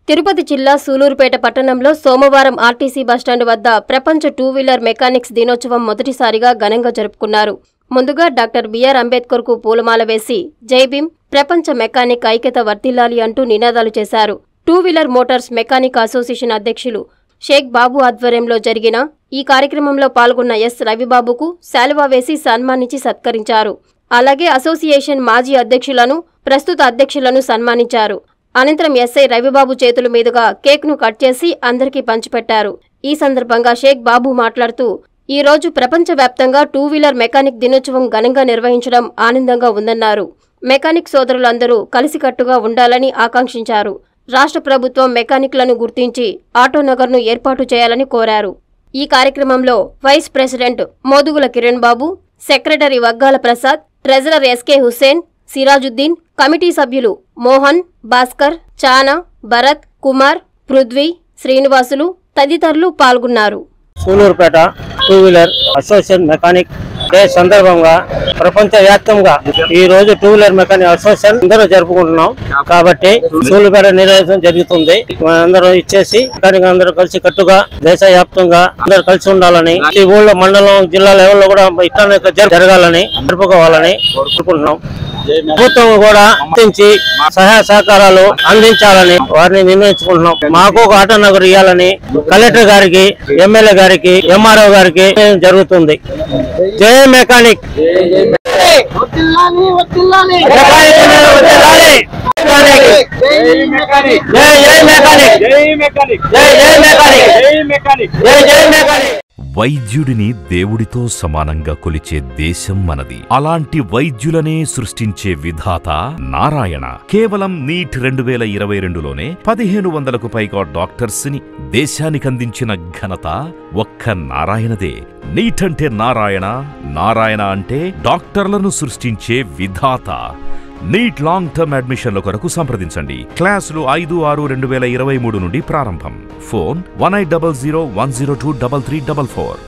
తిరుపతి జిల్లా సూలూరుపేట పట్టణంలో సోమవారం ఆర్టీసీ బస్టాండ్ వద్ద ప్రపంచ టూ వీలర్ మెకానిక్స్ దినోత్సవం మొదటిసారిగా ఘనంగా జరుపుకున్నారు ముందుగా డాక్టర్ బిఆర్ అంబేద్కర్ కు పూలమాల వేసి జై భీమ్ ప్రపంచ మెకానిక్ ఐక్యత వర్తిల్లాలి అంటూ నినాదాలు చేశారు two wheeler motors mechanic association అధ్యక్షులు షేక్ బాబు ఆధ్వర్యంలో జరిగిన ఈ కార్యక్రమంలో పాల్గొన్న ఎస్ రవిబాబుకు శాలువా వేసి సన్మానించి సత్కరించారు అలాగే అసోసియేషన్ మాజీ అధ్యక్షులను ప్రస్తుత అధ్యక్షులను సన్మానించారు అనంతరం ఎస్ఐ రవిబాబు చేతుల మీదుగా కేక్ను కట్ చేసి అందరికీ పంచిపెట్టారు ఈ సందర్భంగా షేక్ బాబు మాట్లాడుతూ ఈ రోజు ప్రపంచవ్యాప్తంగా టూ వీలర్ మెకానిక్ దినోత్సవం ఘనంగా నిర్వహించడం ఆనందంగా ఉందన్నారు మెకానిక్ సోదరులందరూ కలిసికట్టుగా ఉండాలని ఆకాంక్షించారు రాష్ట్ర ప్రభుత్వం మెకానిక్లను గుర్తించి ఆటోనగర్ను ఏర్పాటు చేయాలని కోరారు ఈ కార్యక్రమంలో vice president Modugula Kiran Babu secretary Vaggala Prasad treasurer SK Hussain Sirajuddin committee సభ్యులు మోహన్ భాస్కర్ చానా భరత్ కుమార్ పృథ్వీ శ్రీనివాసులు తదితరులు పాల్గొన్నారు Sullurpeta two wheeler association mechanic day సందర్భంగా ప్రపంచ వ్యాప్తంగా ఈ రోజు టూ వీలర్ మెకానిక్ అసోసియేషన్ అందరూ జరుపుకుంటున్నాం కాబట్టి సూలూరుపేట నిర్వహించడం జరుగుతుంది అందరూ ఇచ్చేసి మెకానిక్ అందరూ కలిసి కట్టుగా దేశవ్యాప్తంగా అందరూ కలిసి ఉండాలని ఈ ఊళ్ళో మండలం జిల్లా లెవెల్లో కూడా ఇట్లా జరగాలని జరుపుకోవాలని కోరుకుంటున్నాం ప్రభుత్వం కూడా గుర్తించి సహాయ సహకారాలు అందించాలని వారిని నిర్ణయించుకుంటున్నాం మాకు ఒక ఆటో నగర్ ఇవ్వాలని కలెక్టర్ గారికి ఎమ్మెల్యే గారికి ఎంఆర్ఓ గారికి జరుగుతుంది జై మెకానిక్ వదిలాలి వదిలాలి మెకానిక్ అనేది వదిలాలి. మెకానిక్. జై జై మెకానిక్ జై జై మెకానిక్ జై జై మెకానిక్ వైద్యుడిని దేవుడితో సమానంగా కొలిచే దేశం మనది అలాంటి వైద్యులనే సృష్టించే విధాత నారాయణ కేవలం నీట్ రెండు వేల ఇరవై రెండులోనే పదిహేను వందలకు పైగా డాక్టర్స్ ని దేశానికి అందించిన ఘనత ఒక్క నారాయణదే నీట్ అంటే నారాయణ నారాయణ అంటే డాక్టర్లను సృష్టించే విధాత నీట్ లాంగ్ టర్మ్ అడ్మిషన్ల కొరకు సంప్రదించండి క్లాసులు ఐదు ఆరు రెండు వేల ఇరవై మూడు నుండి ప్రారంభం phone one eight double zero one zero two double three double four